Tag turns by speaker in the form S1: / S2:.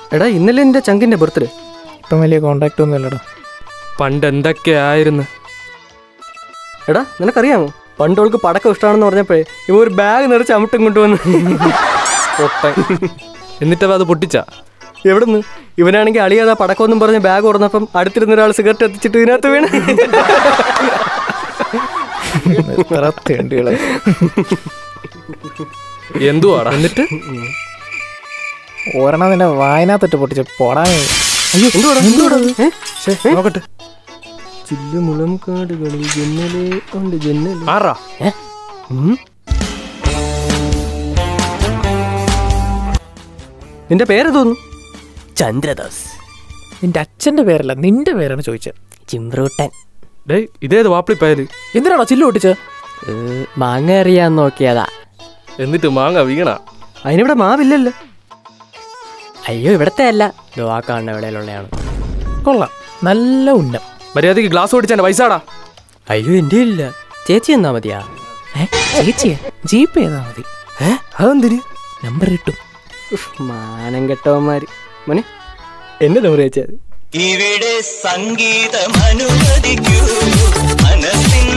S1: എടാ ഇന്നലെ എൻ്റെ ചങ്കിൻ്റെ ബർത്ത്ഡേ
S2: ഇപ്പം വലിയ കോണ്ടാക്ട് ഒന്നും ഇല്ലടാ
S3: പണ്ട് എന്തൊക്കെയായിരുന്നു
S1: എടാ നിനക്കറിയാമോ പണ്ട് അവൾക്ക് പടക്കം ഇഷ്ടമാണെന്ന് പറഞ്ഞപ്പോഴേ ഇവ ഒരു ബാഗ് നിറച്ച് അമിട്ടും കൊണ്ടുവന്ന്
S3: പൊട്ടൻ എന്നിട്ടവ അത് പൊട്ടിച്ച
S1: എവിടുന്ന് ഇവനാണെങ്കിൽ അളിയാതാ പടക്കമൊന്നും പറഞ്ഞ് ബാഗ് തുറന്നപ്പം അടുത്തിരുന്ന ഒരാൾ സിഗരറ്റ് എത്തിച്ചിട്ട് ഇതിനകത്ത് വീണ്
S2: എത്ര തെണ്ടികളെ
S3: എന്തുവാടാ എന്നിട്ട്
S2: ഒരെണ്ണം നിന്നെ വായനകത്തിട്ട് പൊട്ടിച്ച് പോടാൻ
S1: അയ്യോ എന്തുവാടാ എന്തുവാടാ ഏ?
S3: ശ്ശേ, നോക്കട്ടെ
S1: ചില്ലുമുളം കാടുകളിൽ ജന്നലേ ഉണ്ട് ജന്നലേ
S3: ആറാ
S1: ഉം. നിന്റെ പേര് തോന്നുന്നു
S4: ചന്ദ്രദാസ്
S2: നിന്റെ അച്ഛന്റെ പേരല്ല നിന്റെ പേരാണ് ചോദിച്ചത്
S4: ചിമ്പ്രൂട്ടൻ
S3: ഡേയ് ഇതേത് വാപ്പിളിപ്പായാല്
S2: എന്തിനാണോ ചില്ല് പൊട്ടിച്ചത്
S4: മാങ്ങ അറിയാൻ നോക്കിയതാ
S3: എന്നിട്ട് മാങ്ങ വീണ
S1: അതിനിവിടെ മാവില്ലല്ലോ
S4: അയ്യോ ഇവിടത്തെ അല്ല ദോ ആ കാണുന്ന എവിടെയുള്ളതാണ്
S2: കൊള്ളാം നല്ല ഉന്നം
S3: മര്യാദക്ക് ഗ്ലാസ് ഓടിച്ചാന്റെ പൈസാടാ
S4: അയ്യോ എൻ്റെ ഇല്ല ചേച്ചി എന്നാ മതിയാ
S2: ഏ ചേച്ചിയെ ജീപ്പ് ചെയ്താൽ മതി
S1: ഏ അതെന്തിന്
S2: നമ്പർ കിട്ടും
S1: ഉഫ്, മാനം കെട്ടവന്മാര് മോനെ എന്നെ നമ്പർ വെച്ചാൽ
S5: ഇവിടെ സംഗീതം അനുവദിക്കൂ മനസ്സിൻ